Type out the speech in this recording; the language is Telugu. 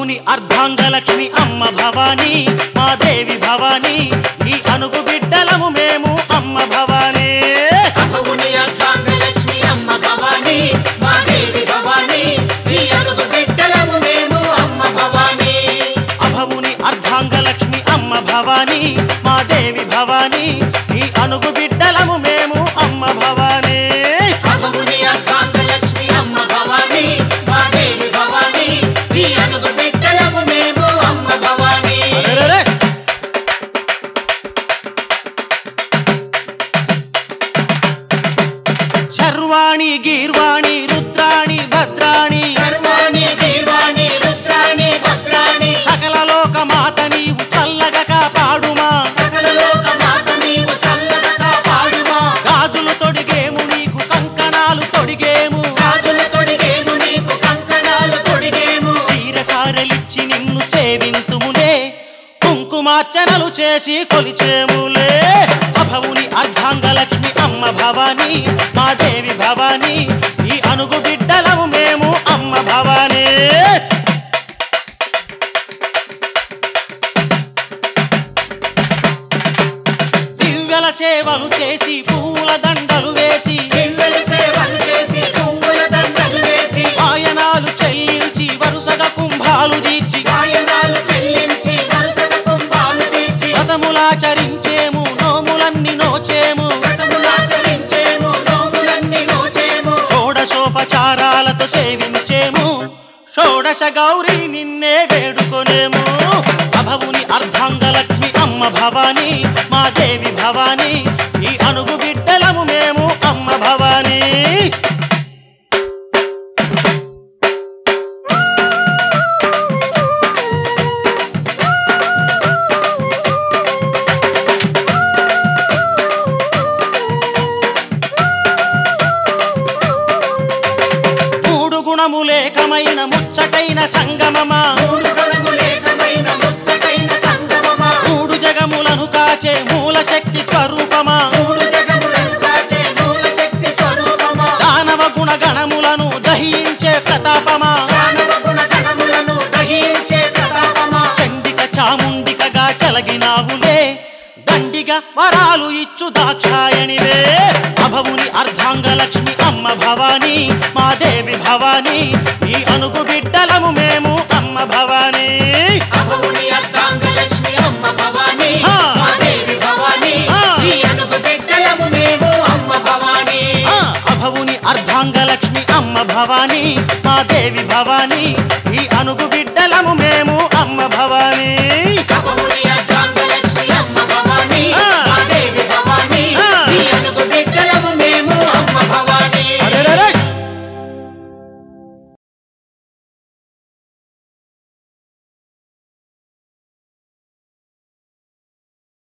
అభవుని అర్ధాంగలక్ష్మి అమ్మ భవానీ మా దేవి భవానీ ఈ అనుగు బిడ్డలము మేము అమ్మ భవానీ అహవుని అర్ధాంగలక్ష్మి అమ్మ భవానీ మా దేవి భవానీ నీ అడుగు బిడ్డలము మేము అమ్మ భవానీ అభవుని అర్ధాంగలక్ష్మి అమ్మ భవానీ మా దేవి భవానీ ఈ అనుగు బిడ్డలము మేము అమ్మ భవానీ అహవుని అర్ధాంగలక్ష్మి అమ్మ భవానీ మా దేవి భవానీ నీ అడుగు బిడ్డలము మేము అమ్మ భవానీ అరెరెరె! శర్వాణి గీర్వాణి రుద్రాణి భద్రాణి సర్వాణి జీవాణి రుద్రాణి భద్రాణి సకల లోక మాత నీవు చల్లగా కాపాడుమా సకల లోక మాత నీవు చల్లగా కాపాడుమా గాజులు తొడిగేము నీకు కంకణాలు తొడిగేము రాజుల తొడిగేము నీకు కంకణాలు తొడిగేము చీరసారలిచ్చి నిన్ను సేవింతుములే కుంకుమార్చనలు చేసి కొలిచేములే అభవుని అర్ధాంగలక్ష్మి అమ్మ భవానీ మా దేవి భవానీ ఈ అనుగు బిడ్డలము మేము అమ్మ భవానీ దివ్యల సేవలు చేసి పూల దండలు వేసి దివ్యల సేవలు చేసి పువ్వుల దండలు వేసి ఆయనాలు చెల్లించి వరుసగా కుంభాలు తీర్చి గాయనాలు చెల్లించి వరుసగా కుంభాలు తీర్చి వ్రతములాచరించేము నోములన్నీ నోచేము వ్రతములాచరించేము నోములన్నీ నోచేము షోడశోపచారాలతో సేవించేము షోడశ గౌరీ నిన్నే వేడుకొనేము అభవుని అర్ధాంగలక్ష్మి అమ్మ భవానీ మా దేవి భవానీ ఈ అనుగు బిడ్డలము మేము అమ్మ భవానీ మూడు గుణములేకమైన ముచ్చటైన సంగమమా మూడు గుణములేకమైన ముచ్చటైన సంగమమా మూడు జగములను కాచే మూల శక్తి స్వరూపమా మూడు జగములను కాచే మూల శక్తి స్వరూపమా దానవ గుణ గణములను దహించే ప్రతాపమా దానవ గుణ గణములను గ్రహించే ప్రతాపమా చండిక చాముండికగా చలగినావులే దండిగా వరాలు ఇచ్చు దాక్షాయణివే అభవుని అర్ధాంగలక్ష్మి అమ్మ భవానీ మా దేవి భవానీ ఈ అనుగు బిడ్డలము మేము అమ్మ భవానీ అహవుని అర్ధాంగలక్ష్మి అమ్మ భవానీ ఆ. మా దేవి భవానీ ఆ. నీ అనుగు బిడ్డలము మేము అమ్మ భవానీ ఆ, అభవుని అర్ధాంగలక్ష్మి అమ్మ భవానీ మా దేవి భవానీ ఈ అనుగు బిడ్డలము మేము అమ్మ భవానీ అహవుని అర్ధాంగ